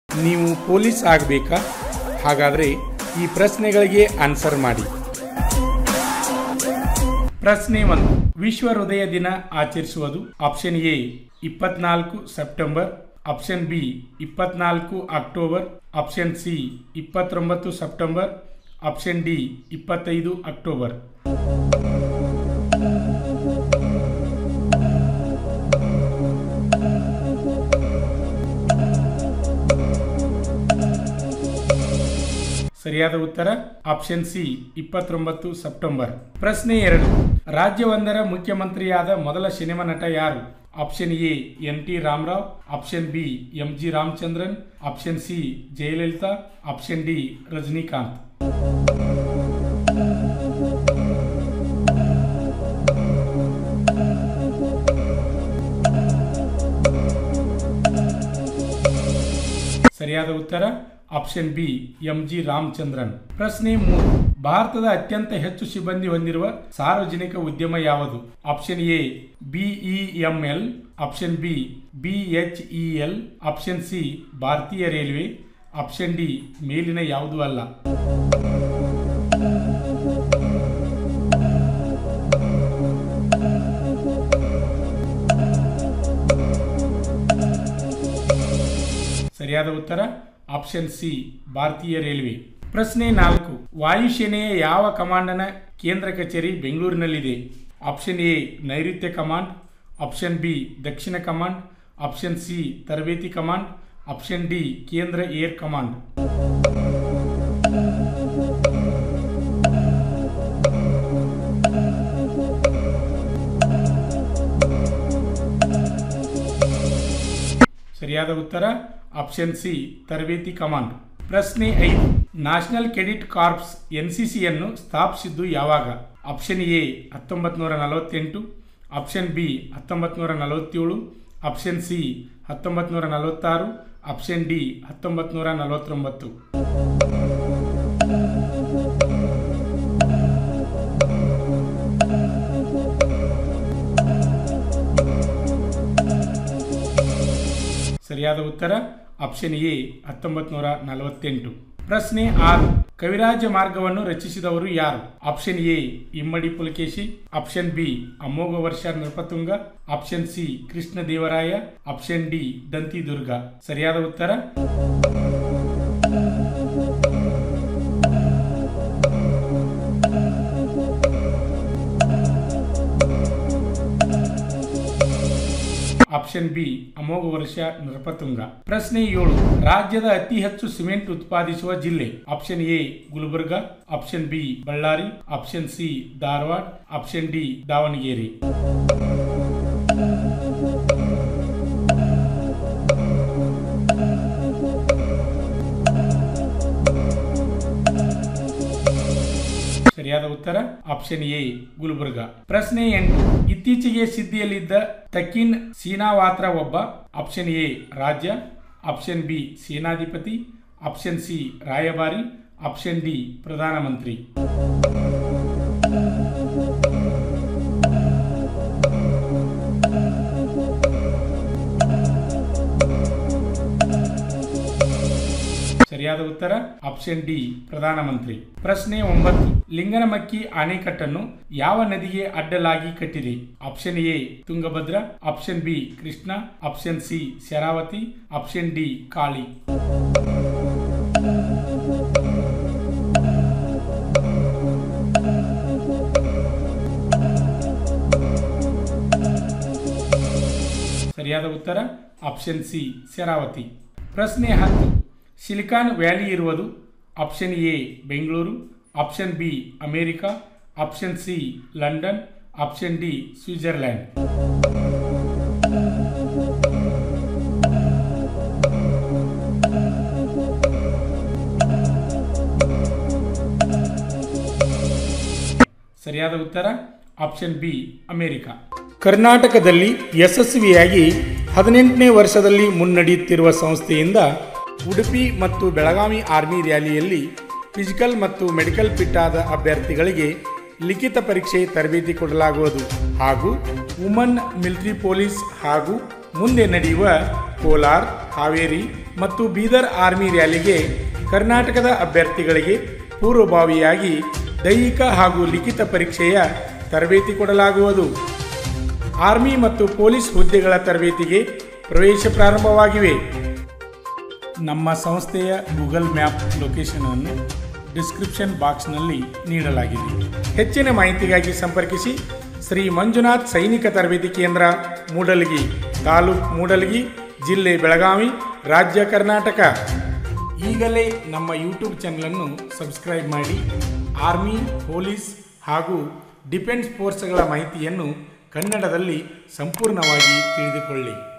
ನೀವು ಪೊಲೀಸ್ ಆಗಬೇಕಾ ಹಾಗಾದರೆ ಈ ಪ್ರಶ್ನೆಗಳಿಗೆ ಆನ್ಸರ್ ಮಾಡಿ ಪ್ರಶ್ನೆ ಒಂದು ವಿಶ್ವ ಹೃದಯ ದಿನ ಆಚರಿಸುವುದು ಆಪ್ಷನ್ ಎ ಇಪ್ಪತ್ನಾಲ್ಕು ಸೆಪ್ಟೆಂಬರ್ ಆಪ್ಷನ್ ಬಿ ಇಪ್ಪತ್ನಾಲ್ಕು ಅಕ್ಟೋಬರ್ ಆಪ್ಷನ್ ಸಿ ಇಪ್ಪತ್ತೊಂಬತ್ತು ಸೆಪ್ಟೆಂಬರ್ ಆಪ್ಷನ್ ಡಿ ಇಪ್ಪತ್ತೈದು ಅಕ್ಟೋಬರ್ ಸರಿಯಾದ ಉತ್ತರ ಆಪ್ಷನ್ ಸಿ ಇಪ್ಪತ್ತೊಂಬತ್ತು ಸೆಪ್ಟೆಂಬರ್ ಪ್ರಶ್ನೆ ಎರಡು ರಾಜ್ಯವೊಂದರ ಮುಖ್ಯಮಂತ್ರಿಯಾದ ಮೊದಲ ಸಿನಿಮಾ ನಟ ಯಾರು option A N T Ramarao option B M G Ramachandran option C Jayalalitha option D Rajinikanth ಸರಿಯಾದ ಉತ್ತರ option B M G Ramachandran ಪ್ರಶ್ನೆ ಮೂರು ಭಾರತದ ಅತ್ಯಂತ ಹೆಚ್ಚು ಸಿಬ್ಬಂದಿ ಹೊಂದಿರುವ ಸಾರ್ವಜನಿಕ ಉದ್ಯಮ ಯಾವುದು option A BEML option B BHEL option C ಭಾರತೀಯ ರೈಲ್ವೆ ಆಪ್ಷನ್ ಡಿ ಮೇಲಿನ ಯಾವುದೂ ಅಲ್ಲ ಸರಿಯಾದ ಉತ್ತರ ಆಪ್ಷನ್ ಸಿ ಭಾರತೀಯ ರೈಲ್ವೆ ಪ್ರಶ್ನೆ ನಾಲ್ಕು ವಾಯುಸೇನೆಯ ಯಾವ ಕಮಾಂಡನ ಕೇಂದ್ರ ಕಚೇರಿ ಬೆಂಗಳೂರಿನಲ್ಲಿದೆ ಆಪ್ಷನ್ ಎ ನೈಋತ್ಯ ಕಮಾಂಡ್ ಆಪ್ಷನ್ ಬಿ ದಕ್ಷಿಣ ಕಮಾಂಡ್ ಆಪ್ಷನ್ ಸಿ ತರಬೇತಿ ಕಮಾಂಡ್ ಆಪ್ಷನ್ ಡಿ ಕೇಂದ್ರ ಏರ್ ಕಮಾಂಡ್ ಸರಿಯಾದ ಉತ್ತರ ಆಪ್ಷನ್ ಸಿ ತರಬೇತಿ ಕಮಾಂಡ್ ಪ್ರಶ್ನೆ ಐದು ನ್ಯಾಷನಲ್ ಕೆಡಿಟ್ ಕಾರ್ಪ್ಸ್ ಎನ್ಸಿಸಿಯನ್ನು ಸ್ಥಾಪಿಸಿದ್ದು ಯಾವಾಗ ಆಪ್ಷನ್ ಎ ಹತ್ತೊಂಬತ್ತು ನೂರ ನಲವತ್ತೆಂಟು ಆಪ್ಷನ್ ಬಿ ಹತ್ತೊಂಬತ್ತು ನೂರ ನಲವತ್ತೇಳು ಆಪ್ಷನ್ ಸಿ ಹತ್ತೊಂಬತ್ತು ನೂರ ನಲವತ್ತಾರು ಆಪ್ಷನ್ ಡಿ ಹತ್ತೊಂಬತ್ತು ನೂರ ನಲವತ್ತೊಂಬತ್ತು ಸರಿಯಾದ ಉತ್ತರ ಆಪ್ಷನ್ ಎ ಹತ್ತೊಂಬತ್ತು ನೂರ ನಲವತ್ತೆಂಟು ಪ್ರಶ್ನೆ ಆರು ಕವಿರಾಜ ಮಾರ್ಗವನ್ನು ರಚಿಸಿದವರು ಯಾರು ಆಪ್ಷನ್ ಎ ಇಮ್ಮಡಿ Pulakeshi option B Amogha Varsha Nripatunga option C Krishna Devaraya option D Danti Durga ಸರಿಯಾದ ಉತ್ತರ ಆಪ್ಷನ್ ಬಿ ಅಮೋಘ ವರ್ಷ ನೃಪತುಂಗ ಪ್ರಶ್ನೆ ಏಳು ರಾಜ್ಯದ ಅತಿ ಹೆಚ್ಚು ಸಿಮೆಂಟ್ ಉತ್ಪಾದಿಸುವ ಜಿಲ್ಲೆ option A Gulbarga option B Bellary option C Dharwad option D Davanagere ಸರಿಯಾದ ಉತ್ತರ ಆಪ್ಷನ್ ಎ ಗುಲ್ಬರ್ಗ ಪ್ರಶ್ನೆ ಎಂಟು ಇತ್ತೀಚೆಗೆ ಸಿದ್ಧಿಯಲ್ಲಿದ್ದ ತಕಿನ್ ಸೀನಾವಾತ್ರ ಒಬ್ಬ ಆಪ್ಷನ್ ಎ ರಾಜ್ಯ ಆಪ್ಷನ್ ಬಿ ಸೇನಾಧಿಪತಿ ಆಪ್ಷನ್ ಸಿ ರಾಯಭಾರಿ ಆಪ್ಷನ್ ಡಿ ಪ್ರಧಾನಮಂತ್ರಿ ಸರಿಯಾದ ಉತ್ತರ ಆಪ್ಷನ್ ಡಿ ಪ್ರಧಾನಮಂತ್ರಿ ಪ್ರಶ್ನೆ ಒಂಬತ್ತು ಲಿಂಗನಮಕ್ಕಿ ಅಣೆಕಟ್ಟನ್ನು ಯಾವ ನದಿಗೆ ಅಡ್ಡಲಾಗಿ ಕಟ್ಟಿದೆ option A Tungabhadra option B Krishna option C Sharavathi option D Kali ಸರಿಯಾದ ಉತ್ತರ ಆಪ್ಷನ್ ಸಿ ಶರಾವತಿ ಪ್ರಶ್ನೆ ಹತ್ತು ಸಿಲಿಕಾನ್ ವ್ಯಾಲಿ ಇರುವುದು option A Bengaluru option B America option C London option D Switzerland ಸರಿಯಾದ ಉತ್ತರ ಆಪ್ಷನ್ ಬಿ ಅಮೇರಿಕಾ ಕರ್ನಾಟಕದಲ್ಲಿ ಯಶಸ್ವಿಯಾಗಿ ಹದಿನೆಂಟನೇ ವರ್ಷದಲ್ಲಿ ಮುನ್ನಡೆಯುತ್ತಿರುವ ಸಂಸ್ಥೆಯಿಂದ ಉಡುಪಿ ಮತ್ತು ಬೆಳಗಾವಿ ಆರ್ಮಿ ರ್ಯಾಲಿಯಲ್ಲಿ ಫಿಸಿಕಲ್ ಮತ್ತು ಮೆಡಿಕಲ್ ಫಿಟ್ ಆದ ಅಭ್ಯರ್ಥಿಗಳಿಗೆ ಲಿಖಿತ ಪರೀಕ್ಷೆ ತರಬೇತಿ ಕೊಡಲಾಗುವುದು ಹಾಗೂ ವುಮನ್ ಮಿಲಿಟರಿ ಪೊಲೀಸ್ ಹಾಗೂ ಮುಂದೆ ನಡೆಯುವ ಕೋಲಾರ್ ಹಾವೇರಿ ಮತ್ತು ಬೀದರ್ ಆರ್ಮಿ ರ್ಯಾಲಿಗೆ ಕರ್ನಾಟಕದ ಅಭ್ಯರ್ಥಿಗಳಿಗೆ ಪೂರ್ವಭಾವಿಯಾಗಿ ದೈಹಿಕ ಹಾಗೂ ಲಿಖಿತ ಪರೀಕ್ಷೆಯ ತರಬೇತಿ ಕೊಡಲಾಗುವುದು ಆರ್ಮಿ ಮತ್ತು ಪೊಲೀಸ್ ಹುದ್ದೆಗಳ ತರಬೇತಿಗೆ ಪ್ರವೇಶ ಪ್ರಾರಂಭವಾಗಿವೆ ನಮ್ಮ ಸಂಸ್ಥೆಯ ಗೂಗಲ್ ಮ್ಯಾಪ್ ಲೊಕೇಶನ್ ಅನ್ನು ಡಿಸ್ಕ್ರಿಪ್ಷನ್ ಬಾಕ್ಸ್ನಲ್ಲಿ ನೀಡಲಾಗಿದೆ ಹೆಚ್ಚಿನ ಮಾಹಿತಿಗಾಗಿ ಸಂಪರ್ಕಿಸಿ ಶ್ರೀ ಮಂಜುನಾಥ್ ಸೈನಿಕ ತರಬೇತಿ ಕೇಂದ್ರ ಮೂಡಲಗಿ ತಾಲೂಕ್ ಮೂಡಲಗಿ ಜಿಲ್ಲೆ ಬೆಳಗಾವಿ ರಾಜ್ಯ ಕರ್ನಾಟಕ ಈಗಲೇ ನಮ್ಮ ಯೂಟ್ಯೂಬ್ ಚಾನಲನ್ನು ಸಬ್ಸ್ಕ್ರೈಬ್ ಮಾಡಿ ಆರ್ಮಿ ಪೊಲೀಸ್ ಹಾಗೂ ಡಿಫೆನ್ಸ್ ಫೋರ್ಸ್ಗಳ ಮಾಹಿತಿಯನ್ನು ಕನ್ನಡದಲ್ಲಿ ಸಂಪೂರ್ಣವಾಗಿ ತಿಳಿದುಕೊಳ್ಳಿ